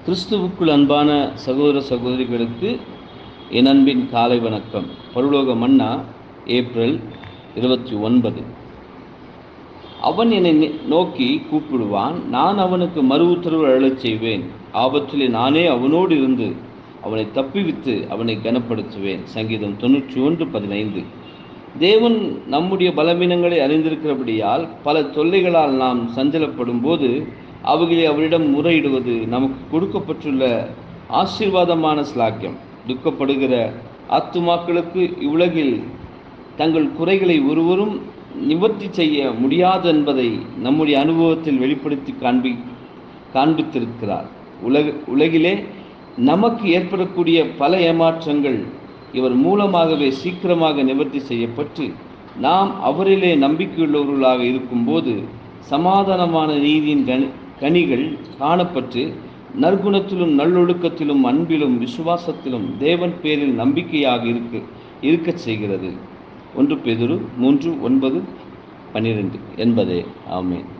கிறிஸ்துவுக்குள் அன்பான சகோதர சகோதரிகளுக்கு என் அன்பின் காலை வணக்கம் பரலோக மன்னா ஏப்ரல் இருபத்தி ஒன்பது அவன் என்னை நி- நோக்கி கூப்பிடுவான் நான் அவனுக்கு மறு உத்தரவு அழச் செய்வேன் ஆபத்திலே நானே அவனோடு இருந்து அவனை தப்பிவித்து அவனை கனப்படுத்துவேன் சங்கீதம் தொண்ணூற்றி ஒன்று பதினைந்து தேவன் நம்முடைய பலவீனங்களை அறிந்திருக்கிறபடியால் பல தொல்லைகளால் நாம் சஞ்சலப்படும் போது அவைகளை அவரிடம் முறையிடுவது நமக்கு கொடுக்கப்பட்டுள்ள ஆசீர்வாதமான ஸ்லாக்கியம் துக்கப்படுகிற ஆத்துமாக்களுக்கு இவ்வுலகில் தங்கள் குறைகளை ஒருவரும் நிவர்த்தி செய்ய முடியாது என்பதை நம்முடைய அனுபவத்தில் வெளிப்படுத்தி காண்பி காண்பித்திருக்கிறார் உலக உலகிலே நமக்கு ஏற்படக்கூடிய பல ஏமாற்றங்கள் இவர் மூலமாகவே சீக்கிரமாக நிவர்த்தி செய்யப்பட்டு நாம் அவரிலே நம்பிக்கையுள்ளவர்களாக இருக்கும்போது சமாதானமான நீதியின் கனி கனிகள் காணப்பட்டு நற்குணத்திலும் நல்லொழுக்கத்திலும் அன்பிலும் விசுவாசத்திலும் தேவன் பேரில் நம்பிக்கையாக இருக்க இருக்கச் செய்கிறது ஒன்று பேதுரு மூன்று ஒன்பது பன்னிரெண்டு என்பதே ஆமென்